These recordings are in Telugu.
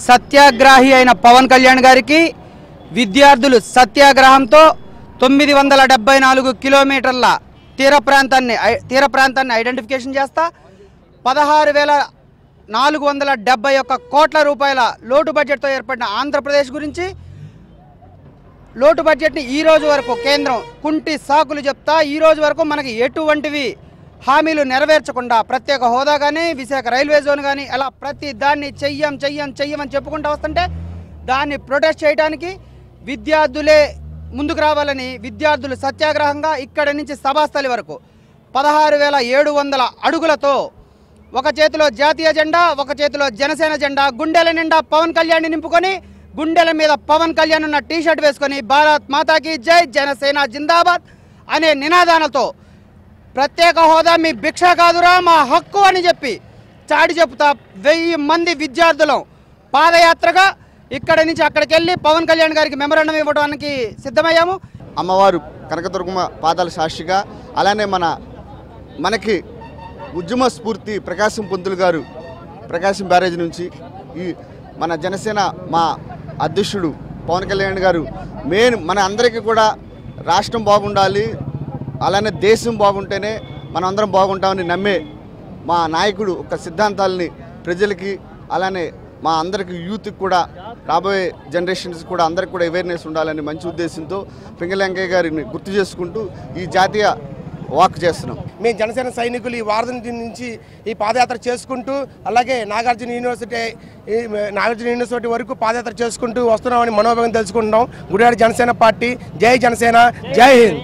సత్యాగ్రాహి అయిన పవన్ కళ్యాణ్ గారికి విద్యార్థులు సత్యాగ్రహంతో తొమ్మిది వందల డెబ్బై నాలుగు కిలోమీటర్ల తీర ప్రాంతాన్ని ఐ- తీర ప్రాంతాన్ని ఐడెంటిఫికేషన్ చేస్తా పదహారు వేల నాలుగు వందల డెబ్బై ఒక్క కోట్ల రూపాయల లోటు బడ్జెట్తో ఏర్పడిన ఆంధ్రప్రదేశ్ గురించి లోటు బడ్జెట్ని ఈ రోజు వరకు కేంద్రం కుంటి సాకులు చెప్తా ఈ రోజు వరకు మనకి ఎటువంటివి హామీలు నెరవేర్చకుండా ప్రత్యేక హోదా కానీ విశాఖ రైల్వే జోన్ కానీ అలా ప్రతి దాన్ని చెయ్యం చెయ్యం చెయ్యమని చెప్పుకుంటూ వస్తుంటే దాన్ని ప్రొటెస్ట్ చేయడానికి విద్యార్థులే ముందుకు రావాలని విద్యార్థులు సత్యాగ్రహంగా ఇక్కడి నుంచి సభాస్థలి వరకు పదహారు వేల ఏడు వందల అడుగులతో ఒక చేతిలో జాతీయ జెండా ఒక చేతిలో జనసేన జెండా గుండెల నిండా పవన్ కళ్యాణ్ నింపుకొని గుండెల మీద పవన్ కళ్యాణ్ ఉన్న టీ షర్ట్ వేసుకొని భారత్ మాతాకి జై జనసేన జిందాబాద్ అనే నినాదాలతో ప్రత్యేక హోదా మీ భిక్ష కాదురా మా హక్కు అని చెప్పి చాటి చెప్తా వెయ్యి మంది విద్యార్థులం పాదయాత్రగా ఇక్కడి నుంచి అక్కడికి వెళ్ళి పవన్ కళ్యాణ్ గారికి మెమరాండం ఇవ్వడానికి సిద్ధమయ్యాము అమ్మవారు కనకదుర్గమ్మ పాదాల సాక్షిగా అలానే మన మనకి ఉద్యమ స్ఫూర్తి ప్రకాశం పంతులు గారు ప్రకాశం బ్యారేజ్ నుంచి ఈ మన జనసేన మా అధ్యక్షుడు పవన్ కళ్యాణ్ గారు మెయిన్ మన అందరికీ కూడా రాష్ట్రం బాగుండాలి అలానే దేశం బాగుంటేనే మనం అందరం బాగుంటామని నమ్మే మా నాయకుడు ఒక సిద్ధాంతాలని ప్రజలకి అలానే మా అందరికి యూత్కి కూడా రాబోయే జనరేషన్స్ కూడా అందరికి కూడా అవేర్నెస్ ఉండాలని మంచి ఉద్దేశంతో పింగళంకయ్య గారిని గుర్తు చేసుకుంటూ ఈ జాతీయ వాక్ చేస్తున్నాం మేము జనసేన సైనికులు ఈ వారధి నుంచి ఈ పాదయాత్ర చేసుకుంటూ అలాగే నాగార్జున యూనివర్సిటీ ఈ నాగార్జున యూనివర్సిటీ వరకు పాదయాత్ర చేసుకుంటూ వస్తున్నామని మనోభావం తెలుసుకుంటున్నాం గుడివాడ జనసేన పార్టీ జై జనసేన జై Hind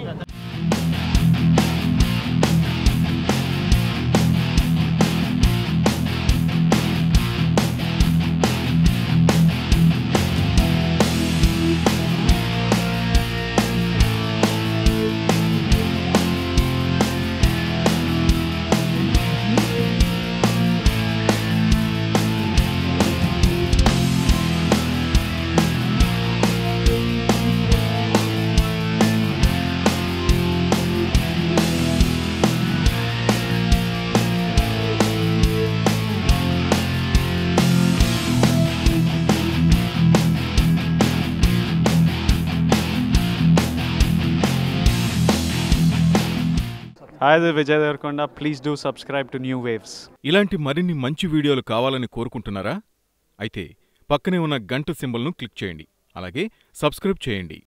Hi, this is Vijay Devarkonda. Please do subscribe to New Waves. ఇలాంటి మరిన్ని మంచి వీడియోలు కావాలని కోరుకుంటున్నారా అయితే పక్కనే ఉన్న గంట సింబల్ను క్లిక్ చేయండి అలాగే సబ్స్క్రైబ్ చేయండి